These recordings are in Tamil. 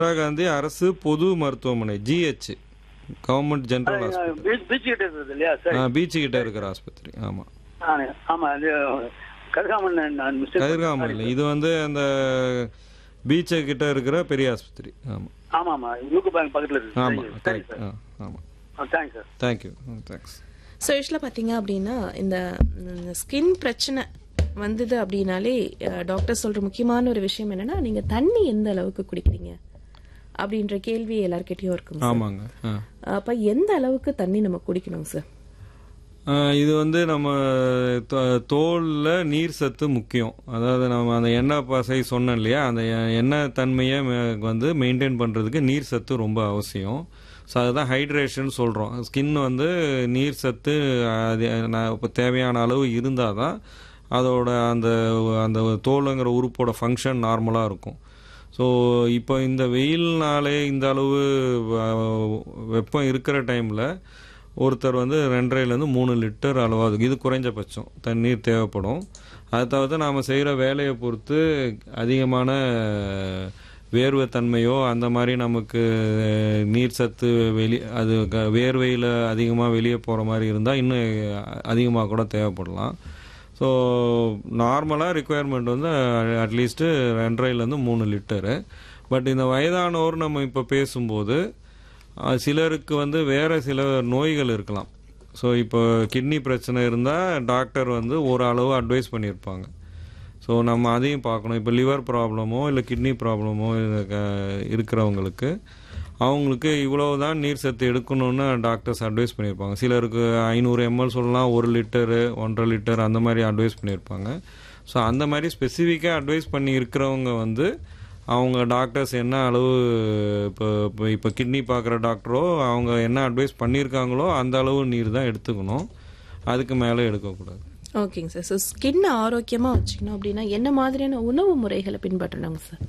இந்திரா காந்தி அரசு பொது மருத்துவமனை GH government general hospital beach beach கிட்ட இருக்குது இல்லையா சார் பீச் கிட்ட இருக்கிற ஆஸ்பத்திரி ஆமா ஆ, ஆமா அது கதிராமன் நான் மிஸ்டேக் கதிர்காமம் இல்லை இது வந்து அந்த பீச்சை கிட்ட இருக்கிற பெரிய ஆஸ்பத்திரி ஆமா ஆமா ஆமா யூகோ பேங்க் பக்கத்துல இருக்கு ஆமா சரி கரெக்ட் சார் ஆமா thanks sir thank you thanks so யூஸ்வலாக பார்த்தீங்க அப்படின்னா இந்த ஸ்கின் பிரச்சனை வந்தது அப்படின்னாலே டாக்டர் சொல்கிற முக்கியமான ஒரு விஷயம் என்னன்னா நீங்கள் தண்ணி எந்த அளவுக்கு குடிக்கிறீங்க அப்படின்ற கேள்வி எல்லார்கிட்டயும் இருக்கும் ஆமாங்க ஆ அப்போ எந்த அளவுக்கு தண்ணி நம்ம குடிக்கணும் சார் ஆ, இது வந்து நம்ம தோ- தோல்ல நீர் சத்து முக்கியம் அதாவது நம்ம அந்த எண்ணெய் பசை சொன்னேன் இல்லையா அந்த எ- எண்ணெய் தன்மையை மெ- வந்து மெயின்டைன் பண்றதுக்கு நீர் சத்து ரொம்ப அவசியம் ஸோ அதுதான் ஹைட்ரேஷன் சொல்றோம் ஸ்கின் வந்து நீர் சத்து அது நான் இப்போ தேவையான அளவு இருந்தால் தான் அதோட அந்த அந்த தோலுங்கிற உறுப்போட ஃபங்க்ஷன் நார்மலாக இருக்கும் ஸோ இப்போ இந்த வெயில்னாலே இந்த அளவு அஹ், வெப்பம் இருக்கிற டைமில் ஒருத்தர் வந்து ரெண்டரைலேருந்து மூணு லிட்டர் அளவாது இது குறைஞ்சபட்சம் தண்ணீர் தேவைப்படும் அதை தவிர்த்து நாம் செய்கிற வேலையை பொறுத்து அதிகமான வேர்வை தன்மையோ அந்த மாதிரி நமக்கு அஹ், நீர் சத்து வெளி அது க- வேர்வையில் அதிகமாக வெளியே போகிற மாதிரி இருந்தால் இன்னும் அதிகமாக கூட தேவைப்படலாம் ஸோ நார்மலாக ரிக்குயர்மெண்ட் வந்து அட்லீஸ்ட்டு ரெண்டரைலேருந்து மூணு லிட்டரு பட் இந்த வயதானோர் நம்ம இப்போ பேசும்போது அஹ், சிலருக்கு வந்து வேற சில நோய்கள் இருக்கலாம் ஸோ இப்போ கிட்னி பிரச்சனை இருந்தால் டாக்டர் வந்து ஒரு அளவு அட்வைஸ் பண்ணியிருப்பாங்க ஸோ நம்ம அதையும் பார்க்கணும் இப்போ லிவர் ப்ராப்ளமோ இல்லை கிட்னி ப்ராப்ளமோ இருக்கிறவங்களுக்கு அவங்களுக்கு இவ்வளவு தான் நீர் சத்து எடுக்கணும்னு டாக்டர்ஸ் அட்வைஸ் பண்ணியிருப்பாங்க சிலருக்கு ஐநூறு எம்எல் சொல்லலாம் ஒரு லிட்டரு ஒன்றரை லிட்டர் அந்த மாதிரி அட்வைஸ் பண்ணியிருப்பாங்க ஸோ அந்த மாதிரி ஸ்பெசிஃபிக்காக அட்வைஸ் பண்ணி இருக்கிறவங்க வந்து அவங்க டாக்டர்ஸ் என்ன அளவு இப்போ இப்போ இப்போ கிட்னி பார்க்குற டாக்டரோ அவங்க என்ன அட்வைஸ் பண்ணியிருக்காங்களோ அந்த அளவு நீர் தான் எடுத்துக்கணும் அதுக்கு மேலே எடுக்கக்கூடாது ஓகேங்க சார் ஸோ ஸ்கின் ஆரோக்கியமாக வச்சுக்கணும் அப்படின்னா என்ன மாதிரியான உணவு முறைகளை பின்பற்றணுங்க சார்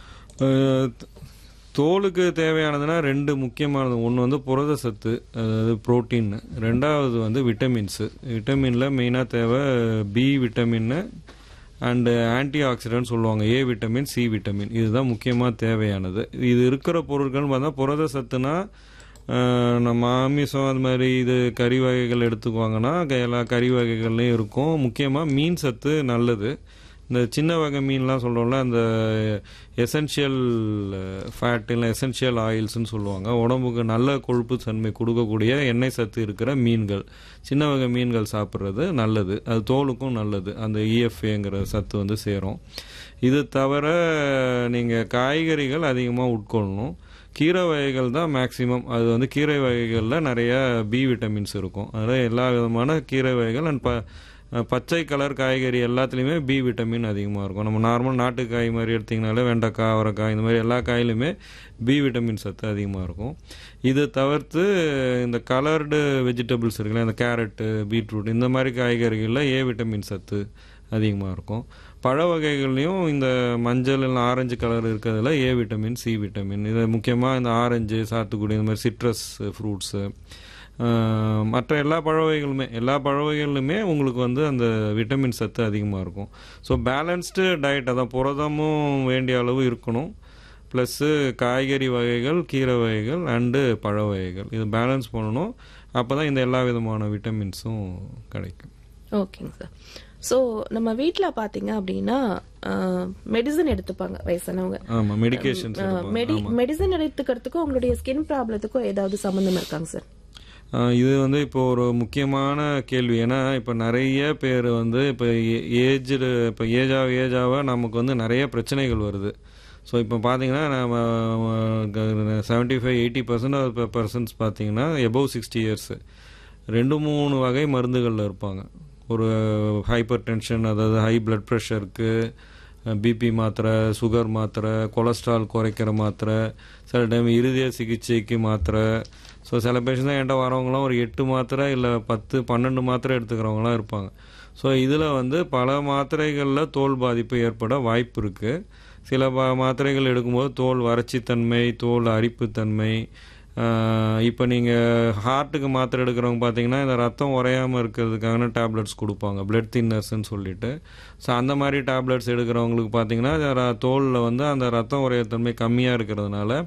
அஹ் த- தோலுக்கு தேவையானதுன்னா ரெண்டு முக்கியமானது ஒன்று வந்து புரத சத்து அதாவது புரோட்டீன் ரெண்டாவது வந்து விட்டமின்ஸு விட்டமினில் மெயினாக தேவை B vitamin and antioxidant சொல்லுவாங்க ஏ விட்டமின் சி விட்டமின் இதுதான் முக்கியமாக தேவையானது இது இருக்கிற பொருட்கள்னு பார்த்தா புரத சத்துனா அஹ், நம்ம மாமிசம் அது மாதிரி இது கறி வகைகள் எடுத்துக்குவாங்கன்னா க- எல்லா கறி வகைகள்லையும் இருக்கும் முக்கியமாக மீன் சத்து நல்லது இந்த சின்ன வகை மீன்லாம் சொல்கிறோம்ல அந்த எசென்ஷியல் ஃபேட் இல்லை எசென்ஷியல் ஆயில்ஸ்னு சொல்லுவாங்க உடம்புக்கு நல்ல கொழுப்பு தன்மை கொடுக்கக்கூடிய எண்ணெய் சத்து இருக்கிற மீன்கள் சின்ன வகை மீன்கள் சாப்பிட்றது நல்லது அது தோலுக்கும் நல்லது அந்த இஎஃப்ஏங்கிற சத்து வந்து சேரும் இது தவிர நீங்கள் காய்கறிகள் அதிகமாக உட்கொள்ளணும் கீரை வகைகள் தான் மேக்ஸிமம் அது வந்து கீரை வகைகளில் நிறைய பி விட்டமின்ஸ் இருக்கும் அதில் எல்லா விதமான கீரை வகைகள் அண்ட் ப பச்சை கலர் காய்கறி எல்லாத்துலேயுமே பி விட்டமின் அதிகமாக இருக்கும் நம்ம நார்மல் நாட்டு காய் மாதிரி எடுத்திங்கனாலே வெண்டைக்காய் அவரைக்காய் இந்த மாதிரி எல்லா காயிலுமே பி விட்டமின் சத்து அதிகமாக இருக்கும் இது தவிர்த்து இந்த கலர்டு வெஜிடபிள்ஸ் இருக்குல்ல இந்த கேரட்டு பீட்ரூட் இந்த மாதிரி காய்கறிகளில் ஏ விட்டமின் சத்து அதிகமாக இருக்கும் பழ வகைகள்லையும் இந்த மஞ்சள் இல்லை ஆரஞ்சு கலர் இருக்கிறதுல ஏ விட்டமின் சி விட்டமின் இது முக்கியமாக இந்த ஆரஞ்சு சாத்துக்குடி இந்த மாதிரி சிட்ரஸ் ஃப்ரூட்ஸு மற்ற எல்லா பழ வகைகளுமே எல்லா பழ வகைகளுமே உங்களுக்கு வந்து அந்த விட்டமின் சத்து அதிகமாக இருக்கும் ஸோ பேலன்ஸ்டு டயட் அதான் புரதமும் வேண்டிய அளவு இருக்கணும் ப்ளஸ்ஸு காய்கறி வகைகள் கீரை வகைகள் அண்டு பழ வகைகள் இது பேலன்ஸ் பண்ணணும் அப்போ தான் இந்த எல்லா விதமான விட்டமின்ஸும் கிடைக்கும் ஓகேங்க சார் ஸோ நம்ம வீட்டில் பார்த்தீங்க அப்படின்னா மெடிசன் எடுத்துப்பாங்க வயசானவங்க ஆமாம் மெடிகேஷன்ஸ் மெடி மெடிசன் எடுத்துக்கிறதுக்கும் உங்களுடைய ஸ்கின் ப்ராப்ளத்துக்கும் ஏதாவது சம்மந்தம் இருக்காங்க சார் ஆஹ் இது வந்து இப்போ ஒரு முக்கியமான கேள்வி ஏன்னா இப்போ நிறைய பேர் வந்து இப்போ ஏஜ்டு இப்போ ஏஜாக ஏஜாக நமக்கு வந்து நிறைய பிரச்சனைகள் வருது ஸோ இப்போ பார்த்தீங்கன்னா நம்ம seventy five eighty percent persons பார்த்தீங்கன்னா எபவ் சிக்ஸ்டி இயர்ஸு ரெண்டு மூணு வகை மருந்துகளில் இருப்பாங்க ஒரு ஹைப்பர் டென்ஷன் அதாவது ஹை பிளட் ப்ரெஷருக்கு பிபி மாத்திரை சுகர் மாத்திரை கொலஸ்ட்ரால் குறைக்கிற மாத்திரை சில டைம் இருதய சிகிச்சைக்கு மாத்திரை ஸோ சில பேஷண்ட் தான் என்கிட்ட வரவங்களாம் ஒரு எட்டு மாத்திரை இல்லை பத்து பன்னெண்டு மாத்திரை எடுத்துக்கிறவங்களாம் இருப்பாங்க ஸோ இதில் வந்து பல மாத்திரைகளில் தோல் பாதிப்பு ஏற்பட வாய்ப்பு இருக்குது சில ப மாத்திரைகள் எடுக்கும்போது தோல் வறட்சித்தன்மை தோல் அரிப்புத்தன்மை இப்போ நீங்கள் ஹார்ட்டுக்கு மாத்திரை எடுக்கிறவங்க பார்த்தீங்கன்னா இந்த ரத்தம் உறையாமல் இருக்கிறதுக்கான டேப்லெட்ஸ் கொடுப்பாங்க பிளட் தின்னர்ஸ்ன்னு சொல்லிட்டு ஸோ அந்த மாதிரி டேப்லெட்ஸ் எடுக்கிறவங்களுக்கு பார்த்தீங்கன்னா தோலில் வந்து அந்த ரத்தம் உறையத்தன்மை கம்மியாக இருக்கிறதுனால